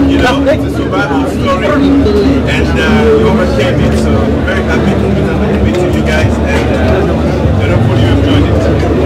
You know, it's a survival story, and uh, we overcame it. So very happy to meet you guys, and uh, and hopefully you enjoyed it.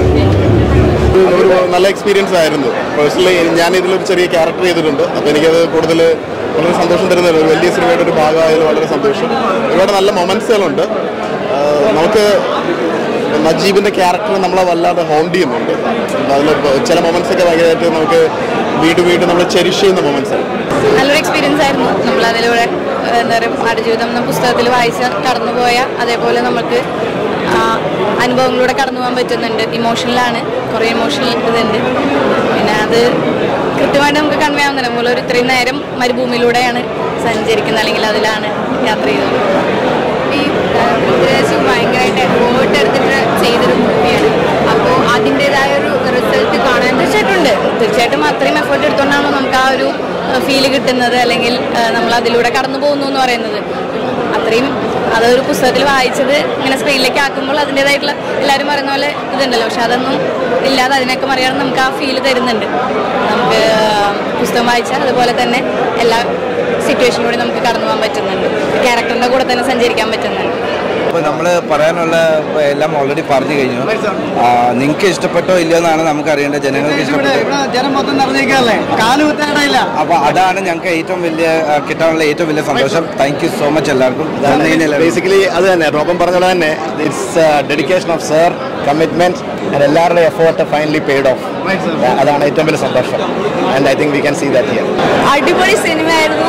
ഒരു നല്ല experience ആയിരുന്നു personally ഞാൻ ഇതിലൊരു ചെറിയ character ചെയ്തിട്ടുണ്ട് അപ്പോൾ എനിക്കത് കൂടുതൽ വളരെ സന്തോഷം തരുന്ന ഒരു വലിയ സിനിമയുടെ ഒരു ഭാഗമായതിൽ വളരെ സന്തോഷം ഒരുപാട് നല്ല മൊമെൻറ്റ്സുകളുണ്ട് ആഹ് നമുക്ക് നജീബിൻ്റെ ക്യാരക്ടർ നമ്മളെ വല്ലാതെ ഹോണ്ട് ചെയ്യുന്നുണ്ട് അതിൽ ചില മൊമെൻറ്റ്സ് ഒക്കെ ഭയങ്കരമായിട്ട് നമുക്ക് വീണ്ടും വീണ്ടും നമ്മൾ ചെരിഷ് ചെയ്യുന്ന മൊമെൻറ്റ്സ് ആണ് നല്ലൊരു എക്സ്പീരിയൻസ് ആയിരുന്നു നമ്മൾ അതിലൂടെ ഏഹ്, എന്താ പറയുക ആടുജീവിതം എന്ന പുസ്തകത്തിൽ വായിച്ച് കടന്നുപോയ അതേപോലെ നമുക്ക് ആ, അനുഭവങ്ങളിലൂടെ കടന്നു പോകാൻ പറ്റുന്നുണ്ട് ഇമോഷണലാണ് കുറേ ഇമോഷണൽ ഇതുണ്ട് പിന്നെ അത് കൃത്യമായിട്ട് നമുക്ക് കൺവേ ആവുന്നില്ല നമ്മൾ ഒരു ഇത്രയും നേരം മരുഭൂമിയിലൂടെയാണ് സഞ്ചരിക്കുന്നത് അല്ലെങ്കിൽ അതിലാണ് യാത്ര ചെയ്യുന്നത് ഈ പൃഥ്വിരാജ് ഭയങ്കരമായിട്ട് എഫേർട്ട് എടുത്തിട്ട് ചെയ്തൊരു മൂവിയാണ് അപ്പോൾ അതിൻ്റെതായ ഒരു റിസൾട്ട് കാണാൻ തീർച്ചയായിട്ടും ഉണ്ട് തീർച്ചയായിട്ടും അത്രയും എഫേർട്ട് എടുത്തുകൊണ്ടാണോ നമുക്ക് ആ ഒരു ഫീല് കിട്ടുന്നത് അല്ലെങ്കിൽ ആ, നമ്മൾ അതിലൂടെ കടന്നു പോകുന്നു എന്ന് പറയുന്നത് അത്രയും അതൊരു പുസ്തകത്തിൽ വായിച്ചത് ഇങ്ങനെ സ്ക്രീനിലേക്ക് ആക്കുമ്പോൾ അതിൻ്റെതായിട്ടുള്ള എല്ലാവരും പറയുന്ന പോലെ ഇതുണ്ടല്ലോ പക്ഷെ അതൊന്നും ഇല്ലാതെ അതിനൊക്കെ മറികടന്ന് നമുക്ക് ആ ഫീല് തരുന്നുണ്ട് നമുക്ക് ആ, പുസ്തകം വായിച്ചാൽ അതുപോലെ തന്നെ എല്ലാ സിറ്റുവേഷനിലൂടെ നമുക്ക് കടന്നു പോകാൻ പറ്റുന്നുണ്ട് ക്യാരക്ടറിൻ്റെ കൂടെ തന്നെ സഞ്ചരിക്കാൻ പറ്റുന്നുണ്ട് അപ്പോൾ നമ്മൾ പറയാനുള്ള എല്ലാം ഓൾറെഡി പറഞ്ഞു കഴിഞ്ഞു നിങ്ങൾക്ക് ഇഷ്ടപ്പെട്ടോ ഇല്ലയോ എന്നാണ് നമുക്ക് അറിയേണ്ടത് ജനങ്ങൾക്ക് ഇഷ്ടപ്പെട്ടോ ജനം മൊത്തം നിറഞ്ഞേക്കല്ലേ കാല് കുത്താനിടയില്ല അപ്പോൾ അതാണ് ഞങ്ങൾക്ക് ഏറ്റവും വലിയ ആ, കിട്ടാനുള്ള ഏറ്റവും വലിയ സന്തോഷം താങ്ക് യു സോ മച്ച് എല്ലാവർക്കും നന്ദി ബേസിക്കലി അത് തന്നെ റോബൻ പറഞ്ഞ പോലെ തന്നെ it's dedication of sir commitment and എല്ലാവരുടെയും എഫേർട്ട് ഫൈനലി പെയ്ഡ് ഓഫ് അതാണ് ഏറ്റവും വലിയ സന്തോഷം and I think we can see that here അടിപൊളി സിനിമയായിരുന്നു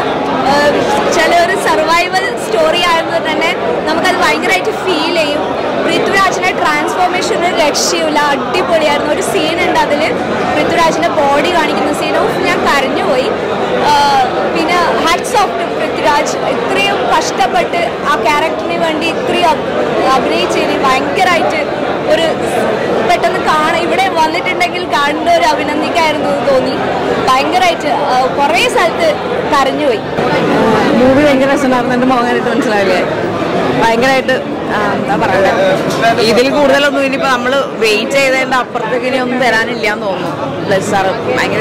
ചില ഒരു സർവൈവൽ സ്റ്റോറി ആയിരുന്നു തന്നെ നമുക്കത് ഭയങ്കരമായിട്ട് ഫീൽ ചെയ്യും പൃഥ്വിരാജിന്റെ ട്രാൻസ്ഫോർമേഷൻ ഒരു രക്ഷയില്ല അടിപൊളിയായിരുന്നു ഒരു സീൻ ഉണ്ട് അതിൽ പൃഥ്വിരാജിന്റെ ബോഡി കാണിക്കുന്ന സീനും ഞാൻ കരഞ്ഞുപോയി ആഹ് പിന്നെ ഹാറ്റ്സ് ഓഫ് ടു പൃഥ്വിരാജ് ഇത്രയും കഷ്ടപ്പെട്ട് ആ ക്യാരക്ടറിന് വേണ്ടി ഇത്രയും അഭ്- അഭിനയിച്ചതിന് ഭയങ്കരമായിട്ട് ഒരു പെട്ടെന്ന് കാണാൻ ഇവിടെ വന്നിട്ടുണ്ടെങ്കിൽ കാണേണ്ട ഒരു അഭിനന്ദിക്കായിരുന്നു എന്ന് തോന്നി ഭയങ്കരമായിട്ട് കുറേ സ്ഥലത്ത് കരഞ്ഞുപോയി മൂവി ഭയങ്കര രസമുണ്ടായിരുന്നു എൻ്റെ മോഹനായിട്ട് മനസ്സിലാവില്ലേ ഭയങ്കരമായിട്ട് ആ, എന്താ പറയുക ഇതിൽ കൂടുതലൊന്നും ഇനിയിപ്പോൾ നമ്മൾ വെയിറ്റ് ചെയ്തതിൻ്റെ അപ്പുറത്തേക്ക് ഇനി ഒന്നും തരാനില്ല എന്ന് തോന്നുന്നു പ്ലസ് സാറ് ഭയങ്കര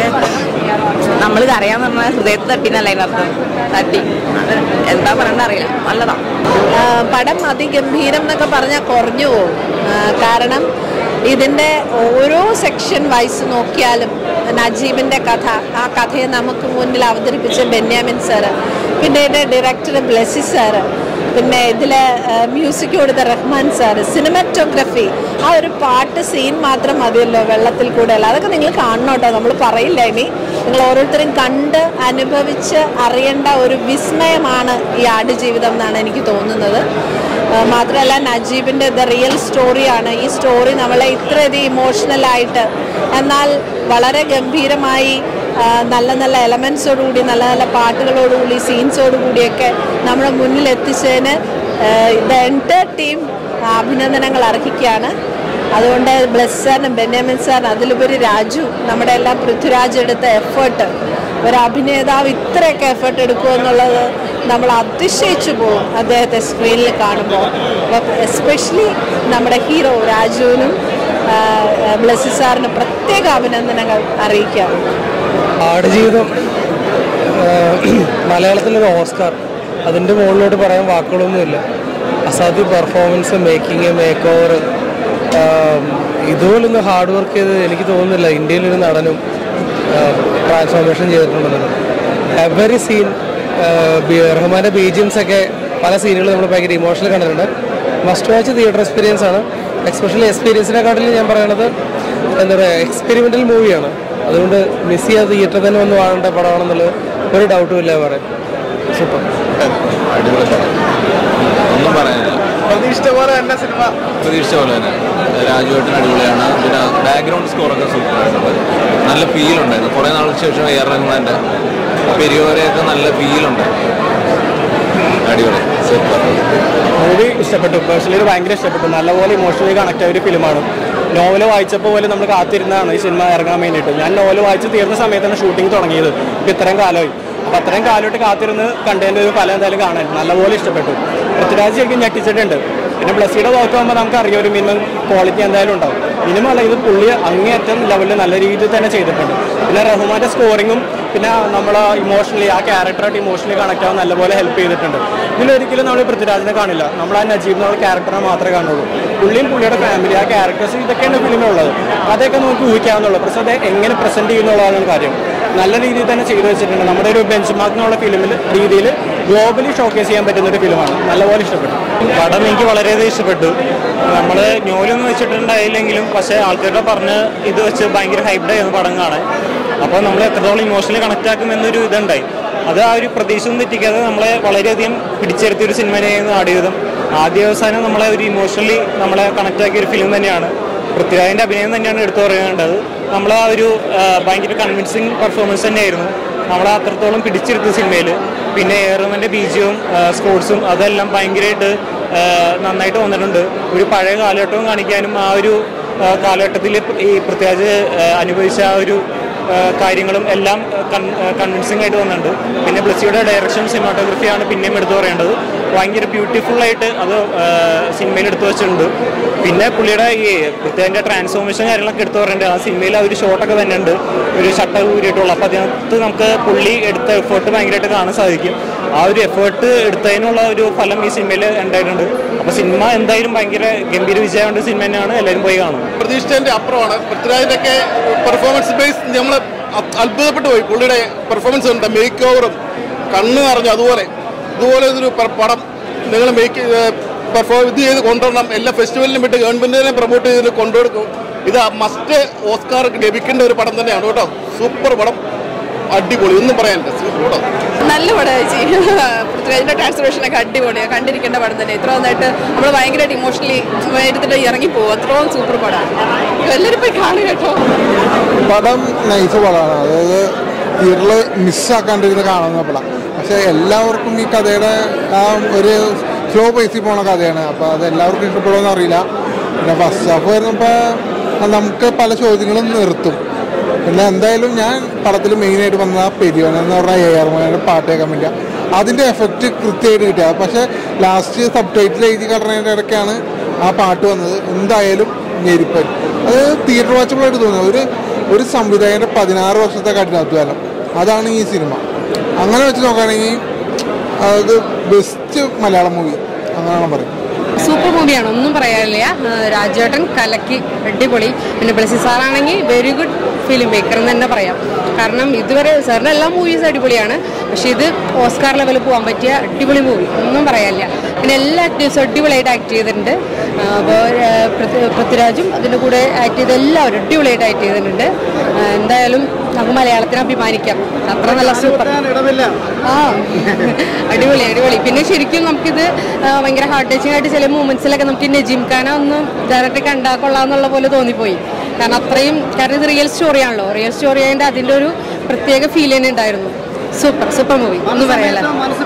നമ്മൾ കരയാന്ന് പറഞ്ഞാൽ ഹൃദയത്തിൽ തട്ടിന്നല്ല അതിനർത്ഥം തട്ടി അത് എന്താ പറയണ്ട അറിയില്ല നല്ലതാ പടം അതിഗംഭീരം എന്നൊക്കെ പറഞ്ഞാൽ കുറഞ്ഞു പോകും ആ, കാരണം ഇതിൻ്റെ ഓരോ സെക്ഷൻ വൈസ് നോക്കിയാലും നജീബിൻ്റെ കഥ ആ കഥയെ നമുക്ക് മുന്നിൽ അവതരിപ്പിച്ച ബെന്യാമിൻ സാറ് പിന്നെ ഇതിൻ്റെ ഡയറക്ടർ ബ്ലെസി സാറ് പിന്നെ ഇതിൽ മ്യൂസിക് കൊടുത്ത റഹ്മാൻ സാറ് സിനിമാറ്റോഗ്രഫി ആ ഒരു പാട്ട് സീൻ മാത്രം മതിയല്ലോ വെള്ളത്തിൽ കൂടെയല്ല അതൊക്കെ നിങ്ങൾ കാണണം കേട്ടോ നമ്മൾ പറയില്ല ഇനി നിങ്ങൾ ഓരോരുത്തരും കണ്ട് അനുഭവിച്ച് അറിയേണ്ട ഒരു വിസ്മയമാണ് ഈ ആടുജീവിതം എന്നാണ് എനിക്ക് തോന്നുന്നത് ആ, മാത്രമല്ല നജീബിൻ്റെ ദ റിയൽ സ്റ്റോറിയാണ് ഈ സ്റ്റോറി നമ്മളെ ഇത്രയധികം ഇമോഷണലായിട്ട് എന്നാൽ വളരെ ഗംഭീരമായി ആ, നല്ല നല്ല എലമെൻസോടുകൂടി നല്ല നല്ല പാട്ടുകളോടുകൂടി സീൻസോടുകൂടിയൊക്കെ നമ്മുടെ മുന്നിൽ എത്തിച്ചതിന് ദ എൻറ്റർ ടീം അഭിനന്ദനങ്ങൾ അർഹിക്കുകയാണ് അതുകൊണ്ട് ബ്ലസ് സാറിനും ബെന്യാമിൻ സാറിനും അതിലുപരി രാജു നമ്മുടെ എല്ലാം പൃഥ്വിരാജ് എടുത്ത എഫേർട്ട് ഒരു അഭിനേതാവ് ഇത്രയൊക്കെ എഫേർട്ട് എടുക്കുമെന്നുള്ളത് നമ്മൾ അതിശയിച്ചു പോകും അദ്ദേഹത്തെ സ്ക്രീനിൽ കാണുമ്പോൾ അപ്പോൾ എസ്പെഷ്യലി നമ്മുടെ ഹീറോ രാജുവിനും ആ, ബ്ലസ്സി സാറിനും പ്രത്യേക അഭിനന്ദനങ്ങൾ അറിയിക്കുകയാണ് ആടുജീവിതം മലയാളത്തിലൊരു ഓസ്കാർ അതിൻ്റെ മുകളിലോട്ട് പറയാൻ വാക്കുകളൊന്നുമില്ല അസാധ്യ പെർഫോമൻസ് മേക്കിംഗ് മേക്ക് ഓവർ ഇതുപോലൊന്ന് ഹാർഡ് വർക്ക് ചെയ്ത് എനിക്ക് തോന്നുന്നില്ല ഇന്ത്യയിലൊരു നടനും ട്രാൻസ്ഫോർമേഷൻ ചെയ്തിട്ടുണ്ടെന്നത് എവറി സീൻ റഹ്മാൻ്റെ ബീജിയംസ് ഒക്കെ പല സീനുകൾ നമ്മൾ ഭയങ്കര ഇമോഷണൽ കണ്ടിട്ടുണ്ട് മസ്റ്റ് വാച്ച് തിയേറ്റർ എക്സ്പീരിയൻസ് ആണ് എക്സ്പെഷ്യലി എക്സ്പീരിയൻസിനെക്കാട്ടിലും ഞാൻ പറയണത് എന്താ പറയുക എക്സ്പെരിമെൻ്റൽ മൂവിയാണ് അതുകൊണ്ട് മിസ് ചെയ്യാതെ തിയേറ്റർ തന്നെ വന്ന് കാണേണ്ട പടമാണെന്നുള്ളത് ഒരു ഡൗട്ടും ഇല്ല പറയാൻ സൂപ്പർ അടിപൊളി പടം ഒന്നും പറയാനില്ല പ്രതീക്ഷിച്ച പോലെ തന്നെ സിനിമ പ്രതീക്ഷിച്ച പോലെ തന്നെ രാജുവേട്ടൻ അടിപൊളിയാണ് പിന്നെ ബാക്ക്ഗ്രൗണ്ട് സ്കോറൊക്കെ സൂപ്പർ ആയിട്ടുണ്ട് നല്ല ഫീൽ ഉണ്ടായിരുന്നു കുറേ നാൾക്ക് ശേഷം എയർ റഹ്മാൻ്റെ പെരിയോരെയൊക്കെ നല്ല ഫീൽ ഉണ്ടായിരുന്നു അടിപൊളി സൂപ്പർ മൂവി ഇഷ്ടപ്പെട്ടു പേഴ്സണലി ഭയങ്കര ഇഷ്ടപ്പെട്ടു നല്ലപോലെ ഇമോഷണലി കണക്ട് ആയ ഒരു ഫിലിമാണ് നോവൽ വായിച്ചപ്പോൾ പോലെ നമ്മൾ കാത്തിരുന്നതാണ് ഈ സിനിമ ഇറങ്ങാൻ വേണ്ടിയിട്ട് ഞാൻ നോവൽ വായിച്ച് തീർന്ന സമയത്താണ് ഷൂട്ടിംഗ് തുടങ്ങിയത് ഇപ്പം ഇത്രയും കാലമായി അപ്പോൾ അത്രയും കാലമായിട്ട് കാത്തിരുന്ന് കണ്ടതിൻ്റെ ഒരു ഫലം എന്തായാലും കാണാൻ നല്ലപോലെ ഇഷ്ടപ്പെട്ടു പൃഥ്വിരാജ് ശരിക്കും ഞെട്ടിച്ചിട്ടുണ്ട് പിന്നെ ബ്ലസ്സിയുടെ വർക്ക് ആകുമ്പോൾ നമുക്ക് അറിയാം ഒരു മിനിമം ക്വാളിറ്റി എന്തായാലും ഉണ്ടാവും മിനിമം അല്ല ഇത് പുള്ളി അങ്ങേയറ്റം ലെവലിൽ നല്ല രീതിയിൽ തന്നെ ചെയ്തിട്ടുണ്ട് പിന്നെ റഹ്മാന്റെ സ്കോറിങ്ങും പിന്നെ നമ്മൾ ഇമോഷണലി ആ ക്യാരക്ടറായിട്ട് ഇമോഷണലി കണക്ട് ആവാൻ നല്ലപോലെ ഹെൽപ്പ് ചെയ്തിട്ടുണ്ട് ഇതിലൊരിക്കലും നമ്മൾ പൃഥ്വിരാജിനെ കാണില്ല നമ്മൾ ആ നജീബ് എന്നുള്ള ക്യാരക്ടറിനെ മാത്രമേ കാണുള്ളൂ പുള്ളിയും പുള്ളിയുടെ ഫാമിലി ആ ക്യാരക്ടേഴ്സ് ഇതൊക്കെയാണ് ഫിലിമിലുള്ളത് അതൊക്കെ നമുക്ക് ഊഹിക്കാവുന്നുള്ളൂ പക്ഷേ അത് എങ്ങനെ പ്രസന്റ് ചെയ്യുന്നുള്ളതാണ് കാര്യം നല്ല രീതിയിൽ തന്നെ ചെയ്തു വെച്ചിട്ടുണ്ട് നമ്മുടെ ഒരു ബെഞ്ച് മാർക്കിനുള്ള ഫിലിമിൽ രീതിയിൽ ഗ്ലോബലി ഷോക്കേസ് ചെയ്യാൻ പറ്റുന്ന ഒരു ഫിലിമാണ് നല്ലപോലെ ഇഷ്ടപ്പെട്ടു പടം എനിക്ക് വളരെയധികം ഇഷ്ടപ്പെട്ടു നമ്മൾ ഞോലൊന്നും വെച്ചിട്ടുണ്ടായില്ലെങ്കിലും പക്ഷേ ആൾക്കാരുടെ പറഞ്ഞ് ഇത് വെച്ച് ഭയങ്കര ഹൈബ്ഡ് ആയിരുന്നു പടം കാണാൻ അപ്പോൾ നമ്മൾ എത്രത്തോളം ഇമോഷണലി കണക്ട് ആക്കുമെന്നൊരു ഇതുണ്ടായി അത് ആ ഒരു പ്രതീക്ഷയൊന്നും തെറ്റിക്കാതെ നമ്മളെ വളരെയധികം പിടിച്ചെടുത്തിയ ഒരു സിനിമയായിരുന്നു ആടുയുധം ആദ്യ അവസാനം നമ്മളെ ഒരു ഇമോഷണലി നമ്മളെ കണക്ട് ആക്കിയ ഒരു ഫിലിം തന്നെയാണ് പൃഥ്വിരാജിന്റെ അഭിനയം തന്നെയാണ് എടുത്തു പറയേണ്ടത് നമ്മൾ ആ ഒരു ആ, ഭയങ്കര കൺവിൻസിങ് പെർഫോമൻസ് തന്നെയായിരുന്നു നമ്മളെ അത്രത്തോളം പിടിച്ചെടുത്ത സിനിമയിൽ പിന്നെ ഏറുമൻ്റെ ബീജിയവും സ്പോർട്സും അതെല്ലാം ഭയങ്കരമായിട്ട് ആ, നന്നായിട്ട് വന്നിട്ടുണ്ട് ഒരു പഴയ കാലഘട്ടവും കാണിക്കാനും ആ ഒരു കാലഘട്ടത്തിൽ ഈ പൃഥ്വിരാജ് ആ, അനുഭവിച്ച ആ ഒരു ആ, കാര്യങ്ങളും എല്ലാം കൺവിൻസിംഗ് ആയിട്ട് വന്നിട്ടുണ്ട് പിന്നെ ബ്ലസ്സിയുടെ ഡയറക്ഷൻ സിനിമാറ്റോഗ്രഫിയാണ് പിന്നെയും എടുത്തു പറയേണ്ടത് ഭയങ്കര ബ്യൂട്ടിഫുൾ ആയിട്ട് അത് ആ, സിനിമയിൽ എടുത്തു വെച്ചിട്ടുണ്ട് പിന്നെ പുള്ളിയുടെ ഈ പൃഥ്വിരാജിന്റെ ട്രാൻസ്ഫോർമേഷൻ കാര്യങ്ങളൊക്കെ എടുത്തു പറയേണ്ടത് ആ സിനിമയിൽ ആ ഒരു ഷോട്ടൊക്കെ തന്നെ ഉണ്ട് ഒരു ഷട്ടർ ഊരിയിട്ടുള്ള അപ്പോൾ അതിനകത്ത് നമുക്ക് പുള്ളി എടുത്ത എഫേർട്ട് ഭയങ്കരമായിട്ട് കാണാൻ സാധിക്കും ആ ഒരു എഫേർട്ട് എടുത്തതിനുള്ള ഒരു ഫലം ഈ സിനിമയിൽ ഉണ്ടായിട്ടുണ്ട് അപ്പോൾ സിനിമ എന്തായാലും ഭയങ്കര ഗംഭീര വിജയമുണ്ട് സിനിമ തന്നെയാണ് എല്ലാവരും പോയി കാണും പ്രതീക്ഷിച്ചതിന്റെ അപ്പുറമാണ് പൃഥ്വിരാജിന്റെ ഒക്കെ പെർഫോമൻസ് ബേസ് നമ്മൾ അത്ഭുതപ്പെട്ടു പോയി പുള്ളിയുടെ പെർഫോമൻസ് ഉണ്ട് മേക്ക് ഓവറും കണ്ണ് നിറഞ്ഞു അതുപോലെ ഇതുപോലെ ഇതൊരു പ- പടം നിങ്ങൾ മേക്ക് പെർഫോം ഇത് ചെയ്ത് കൊണ്ടുവരണം എല്ലാ ഫെസ്റ്റിവലിനും വിട്ട് ഗവൺമെന്റിനെ പ്രൊമോട്ട് ചെയ്ത് കൊണ്ടുകൊടുക്കും ഇത് മസ്റ്റ് ഓസ്കാർ ലഭിക്കേണ്ട ഒരു പടം തന്നെയാണ് കേട്ടോ സൂപ്പർ പടം അടിപൊളി ഒന്നും പറയാനില്ല സൂപ്പർ പടം നല്ല പടമായി ചേച്ചി പൃഥ്വിരാജിന്റെ ട്രാൻസ്ഫോർമേഷനൊക്കെ അടിപൊളിയാണ് കണ്ടിരിക്കേണ്ട പടം തന്നെ ഇത്ര നന്നായിട്ട് നമ്മൾ ഭയങ്കരമായിട്ട് ഇമോഷണലി എടുത്തിട്ട് ഇറങ്ങി പോകും അത്രയും സൂപ്പർ പടമാണ് എല്ലാവരും പോയി കാണുക കേട്ടോ പടം നൈസ് പടമാണ് അതായത് തിയേറ്ററിൽ മിസ്സാക്കാണ്ടിരുന്ന് കാണുന്ന പടം പക്ഷെ എല്ലാവർക്കും ഈ കഥയുടെ ആ ഒരു സ്ലോ പേസിൽ പോണ കഥയാണ് അപ്പോൾ അത് എല്ലാവർക്കും ഇഷ്ടപ്പെടുമെന്ന് അറിയില്ല പിന്നെ ഫസ്റ്റ് ഹാഫ് വരുന്നപ്പോൾ നമുക്ക് പല ചോദ്യങ്ങളും നിർത്തും പിന്നെ എന്തായാലും ഞാൻ പടത്തിൽ മെയിനായിട്ട് വന്ന പെരിയോൻ എന്ന് പറഞ്ഞ എ ആർ മോഹൻ്റെ പാട്ട് കേൾക്കാൻ വേണ്ടിയ അതിൻ്റെ എഫക്റ്റ് കൃത്യമായിട്ട് കിട്ടിയ പക്ഷേ ലാസ്റ്റ് സബ് ടൈറ്റിൽ എഴുതി കടന്നതിൻ്റെ ഇടയ്ക്കാണ് ആ പാട്ട് വന്നത് എന്തായാലും ഞെരിപ്പൻ അത് തിയേറ്റർ വാച്ചബിളായിട്ട് തോന്നുന്നത് ഒരു ഒരു സംവിധായകൻ്റെ പതിനാറ് വർഷത്തെ കഠിനാധ്വാനം അതാണ് ഈ സിനിമ അങ്ങനെ വെച്ച് നോക്കുകയാണെങ്കിൽ അത് ബെസ്റ്റ് മലയാളം മൂവി അങ്ങനെയാണ് പറയുന്നത് സൂപ്പർ മൂവിയാണ് ഒന്നും പറയാനില്ല ആ, രാജേട്ടൻ കലക്കി അടിപൊളി പിന്നെ ബ്ലസി സാറാണെങ്കിൽ വെരി ഗുഡ് ഫിലിം മേക്കർ എന്ന് തന്നെ പറയാം കാരണം ഇതുവരെ സാറിൻ്റെ എല്ലാ മൂവീസും അടിപൊളിയാണ് പക്ഷെ ഇത് ഓസ്കാർ ലെവലിൽ പോകാൻ പറ്റിയ അടിപൊളി മൂവി ഒന്നും പറയാനില്ല പിന്നെ എല്ലാ ആക്ടേഴ്സും അടിപൊളിയായിട്ട് ആക്ട് ചെയ്തിട്ടുണ്ട് അപ്പോൾ പൃഥ്വിരാജും അതിൻ്റെ കൂടെ ആക്ട് ചെയ്ത എല്ലാവരും അടിപൊളിയായിട്ട് ആക്ട് ചെയ്തിട്ടുണ്ട് ആ, എന്തായാലും നമുക്ക് മലയാളത്തിന് അഭിമാനിക്കാം അത്ര നല്ല സൂപ്പർ ആ അടിപൊളി അടിപൊളി പിന്നെ ശരിക്കും നമുക്കിത് ആ, ഭയങ്കര ഹാർട്ട് ടച്ചിങ് ആയിട്ട് ചില മൂമെന്റ്സിലൊക്കെ നമുക്ക് നജീം ഖാനെ ഒന്ന് ഡയറക്റ്റ് കണ്ടാൽ കൊള്ളാന്നുള്ള പോലെ തോന്നിപ്പോയി കാരണം അത്രയും കാരണം ഇത് റിയൽ സ്റ്റോറിയാണല്ലോ റിയൽ സ്റ്റോറി ആയതിൻ്റെ അതിൻ്റെ ഒരു പ്രത്യേക ഫീൽ തന്നെ ഉണ്ടായിരുന്നു സൂപ്പർ സൂപ്പർ മൂവി ഒന്നും പറയാല്ല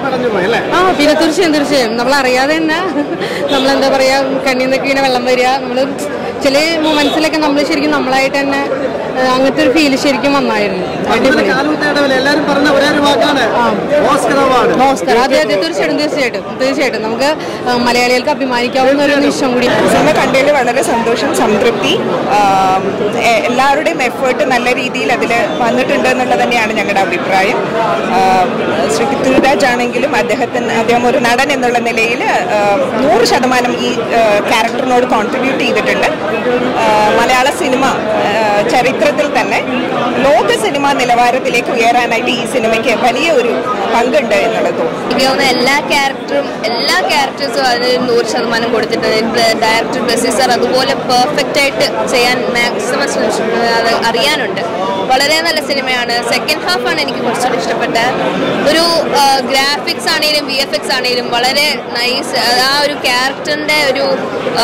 ആ പിന്നെ തീർച്ചയായും തീർച്ചയായും നമ്മൾ അറിയാതെ തന്നെ നമ്മൾ എന്താ പറയാ കണ്ണിൽ നിന്നൊക്കെ ഇങ്ങനെ വെള്ളം വരിക നമ്മൾ ചില മൂമെന്റ്സിലൊക്കെ നമ്മൾ ശരിക്കും നമ്മളായിട്ട് തന്നെ ആ, അങ്ങനത്തെ ഒരു ഫീൽ ശരിക്കും വന്നായിരുന്നു അടിപൊളി എല്ലാരും പറഞ്ഞ ഒരേ ഒരു വാക്കാണ് ഓസ്കർ അവാർഡ് ഓസ്കർ അതെ അതെ തീർച്ചയായിട്ടും തീർച്ചയായിട്ടും തീർച്ചയായിട്ടും നമുക്ക് ആ, മലയാളികൾക്ക് അഭിമാനിക്കാവുന്ന ഒരു നിമിഷം കൂടി സിനിമ കണ്ടതിൽ വളരെ സന്തോഷം സംതൃപ്തി ആം, എ- എല്ലാവരുടെയും എഫേർട്ട് നല്ല രീതിയിൽ അതിൽ വന്നിട്ടുണ്ട് എന്നുള്ളത് തന്നെയാണ് ഞങ്ങളുടെ അഭിപ്രായം ആം, ശ്രീ പൃഥ്വിരാജ് ആണെങ്കിലും അദ്ദേഹത്തിന് അദ്ദേഹം ഒരു നടൻ എന്നുള്ള നിലയിൽ നൂറ് ശതമാനം ഈ ആ, ക്യാരക്ടറിനോട് കോൺട്രിബ്യൂട്ട് ചെയ്തിട്ടുണ്ട് ആ, മലയാള സിനിമ ആ, ചരിത്രത്തിൽ തന്നെ ലോക സിനിമാ നിലവാരത്തിലേക്ക് ഉയരാനായിട്ട് ഈ സിനിമയ്ക്ക് വലിയ ഒരു പങ്കുണ്ട് എന്നുള്ളത് തോന്നുന്നു എനിക്ക് തോന്നുന്ന എല്ലാ ക്യാരക്ടറും എല്ലാ ക്യാരക്ടേഴ്സും അതിന് നൂറ് ശതമാനം കൊടുത്തിട്ടുണ്ട് ഡയറക്ടർ ബ്ലസി സാർ അതുപോലെ പെർഫെക്റ്റ് ആയിട്ട് ചെയ്യാൻ മാക്സിമം ശ്രമിച്ചിട്ടുണ്ട് അത് അറിയാനുണ്ട് വളരെ നല്ല സിനിമയാണ് സെക്കൻഡ് ഹാഫാണ് എനിക്ക് കുറച്ചുകൂടി ഇഷ്ടപ്പെട്ടത് ഒരു ഗ്രാഫിക്സ് ആണെങ്കിലും വി എഫ് എക്സ് ആണെങ്കിലും വളരെ നൈസ് ആ ഒരു ക്യാരക്ടറിൻ്റെ ഒരു ആ,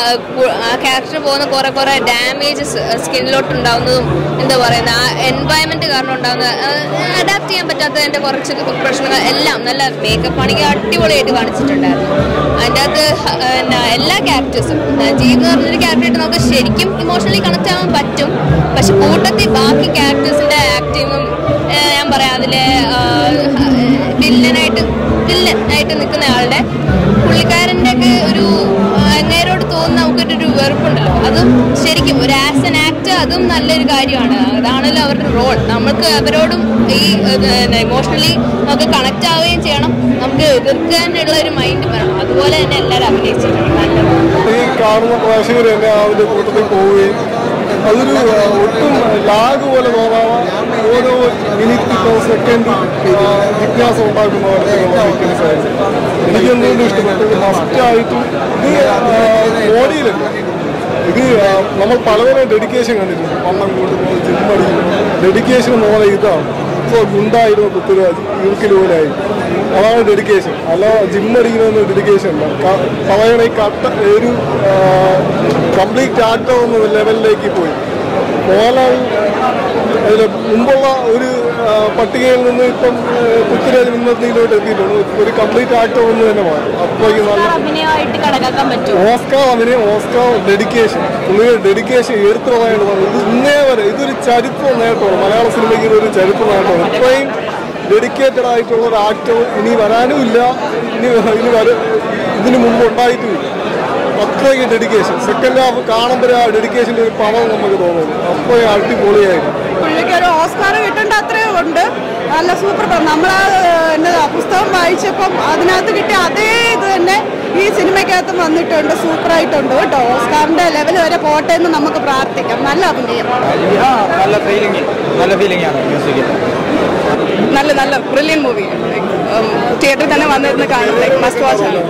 ആ ക്യാരക്ടർ പോകുന്ന കുറേ കുറേ ഡാമേജസ് സ്കിന്നിലോട്ട് ഉണ്ടാവുന്നതും എന്താ പറയുന്ന ആ എൻവയൺമെൻറ്റ് കാരണം ഉണ്ടാകുന്ന അഡാപ്റ്റ് ചെയ്യാൻ പറ്റാത്തതിൻ്റെ കുറച്ച് പ്രശ്നങ്ങൾ എല്ലാം നല്ല മേക്കപ്പ് ആണെങ്കിൽ അടിപൊളിയായിട്ട് കാണിച്ചിട്ടുണ്ടായിരുന്നു അതിൻ്റെ അകത്ത് ഹ- എന്നാ എല്ലാ ക്യാരക്ടേഴ്സും ജീവ് എന്ന് പറഞ്ഞൊരു ക്യാരക്ടറായിട്ട് നമുക്ക് ശരിക്കും ഇമോഷണലി കണക്ട് ആവാൻ പറ്റും പക്ഷെ കൂട്ടത്തിൽ ബാക്കി ക്യാരക്ടേഴ്സിൻ്റെ ആക്ടിങ്ങും ഞാൻ പറയാം അതിലെ വില്ലനായിട്ട് വില്ലൻ ആയിട്ട് നിൽക്കുന്ന ആളുടെ പുള്ളിക്കാരൻ്റെ ഒക്കെ ഒരു അങ്ങേരോട് തോന്നുന്ന നമുക്കൊരു ഒരു വെറുപ്പുണ്ടല്ലോ അതും ശരിക്കും ഒരു ആസ് എൻ ആക്ടർ അതും നല്ലൊരു കാര്യമാണ് അതാണല്ലോ അവരുടെ റോൾ നമുക്ക് അവരോടും ഈ ഇമോഷണലി നമുക്ക് കണക്ട് ആവുകയും ചെയ്യണം നമുക്ക് എതിർക്കാനുള്ള ഒരു മൈൻഡ് വേണം അതുപോലെ തന്നെ എല്ലാവരും അഭിനയിച്ചിട്ടുണ്ട് നല്ലത് ഈ കാണുന്ന പ്രേക്ഷകർ തന്നെ അതിന്റെ കൂട്ടത്തിൽ പോവുകയും അതൊരു ആ, ഒട്ടും ലാഗ് പോലെ തോന്നാതെ ഓരോ മിനിറ്റ് സെക്കൻഡ് ജിജ്ഞാസ ഉണ്ടാക്കുന്ന പോലത്തെ സാധിച്ചു എനിക്ക് എന്തുകൊണ്ടും ഇഷ്ടപ്പെട്ടു ഫസ്റ്റ് ആയിട്ടും ഇത് ബോഡിയിലല്ല ഇത് ആ, നമ്മൾ പലതരം ഡെഡിക്കേഷൻ കണ്ടിട്ടുണ്ട് വണ്ണം കൂട്ടുന്നത് ജിമ്മടി ഡെഡിക്കേഷൻ എന്ന് പറയുന്നത് ഇതാണ് ഇപ്പോൾ ഗുണ്ടായിരുന്നു പൃഥ്വിരാജ് യൂക്കിൽ പോലെയായി അതാണ് ഡെഡിക്കേഷൻ അല്ല ജിമ്മടിക്കണമെന്ന് ഡെഡിക്കേഷൻ അല്ല ക- പറയണ ഈ കട്ട ഒരു കംപ്ലീറ്റ് ആക്ടർ എന്ന ലെവലിലേക്ക് പോയി മോഹൻലാൽ അതിൽ മുമ്പുള്ള ഒരു ആ, പട്ടികയിൽ നിന്ന് ഇപ്പം ആ, പൃഥ്വിരാജ് ഇന്നത്തിലോട്ട് എത്തിയിട്ടുണ്ട് ഒരു കംപ്ലീറ്റ് ആക്ടർ എന്ന് തന്നെ മാറി അപ്പോൾ ഈ നല്ല അഭിനയമായിട്ട് കണക്കാക്കാൻ പറ്റും ഓസ്കാർ അതിന് ഓസ്കാർ ഡെഡിക്കേഷൻ പുള്ളിയുടെ ഡെഡിക്കേഷൻ എടുത്തു പറയേണ്ടതാണ് ഇത് ഇന്നേ വരെ ഇതൊരു ചരിത്ര നേട്ടമാണ് മലയാള സിനിമയ്ക്ക് ഇതൊരു ചരിത്ര നേട്ടമാണ് ഇത്രയും ഡെഡിക്കേറ്റഡ് ആയിട്ടുള്ള ഒരു ആക്ടർ ഇനി വരാനും ഇല്ല ഇനി ഇനി വര ഇതിനു മുമ്പ് ഉണ്ടായിട്ടുമില്ല അത്രയ്ക്ക് ഡെഡിക്കേഷൻ സെക്കൻഡ് ഹാഫ് കാണുമ്പോൾ ആ ഡെഡിക്കേഷൻ്റെ ഒരു പവർ നമുക്ക് തോന്നുന്നു അത്രയും അടിപൊളിയായിരുന്നു പുള്ളിക്ക് ഒരു ഓസ്കാർ കിട്ടേണ്ട അത്രയും ഉണ്ട് നല്ല സൂപ്പർ പടം നമ്മൾ എന്നതാ പുസ്തകം വായിച്ചപ്പം അതിനകത്ത് കിട്ടിയ അതേ ഇത് തന്നെ ഈ സിനിമയ്ക്കകത്തും വന്നിട്ടുണ്ട് സൂപ്പറായിട്ടുണ്ട് കേട്ടോ ഓസ്കാറിന്റെ ലെവൽ വരെ പോട്ടെ എന്ന് നമുക്ക് പ്രാർത്ഥിക്കാം നല്ല അഭിനയം നല്ല ഫീലിംഗ് നല്ല ഫീലിംഗ് ആണ് മ്യൂസിക് നല്ല നല്ല ബ്രില്യൻ മൂവി തിയേറ്ററിൽ തന്നെ വന്നിരുന്ന് കാണും ലൈക്ക് മസ്റ്റ് വാച്ച് ആണ്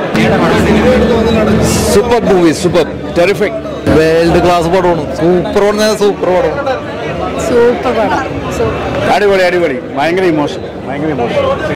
super movie super terrific world class പടമാണ് സൂപ്പർ പടം സൂപ്പർ പടം സൂപ്പർ പടം അടിപൊളി അടിപൊളി ഭയങ്കര ഇമോഷൻ ഭയങ്കര ഇമോഷൻ